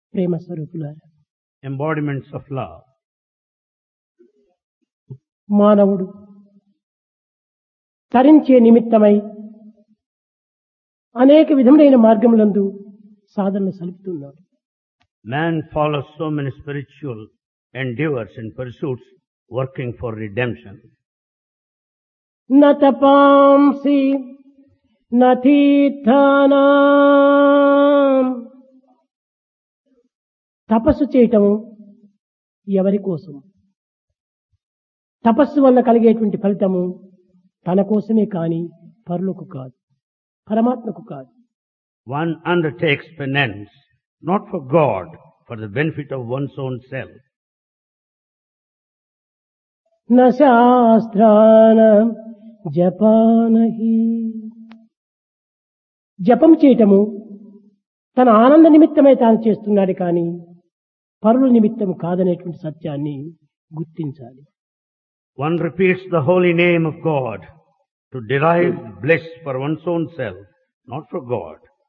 ప్రేమ స్వరూపులారా embodiments of love. మానవుడు తరించే నిమిత్తమై అనేక విధములైన మార్గములందు సాధనలు సలుపుతున్నాడు Man follows so many spiritual endeavors and pursuits working for redemption. న తపాంసి న తీర్థానాం తపస్సు చేయటము ఎవరి కోసం తపస్సు వల్ల కలిగేటువంటి ఫలితము తన కోసమే కాని పరులకు కాదు పరమాత్మకు కాదు One undertakes penance not for God, for the benefit of one's own self. న శాస్త్రాన జపానహి జపం చేయటము తన ఆనంద నిమిత్తమై తాను చేస్తున్నాడు కానీ పరుల నిమిత్తం కాదనేటువంటి సత్యాన్ని గుర్తించాలి One repeats the holy name of God to derive bliss for one's own self, not for God.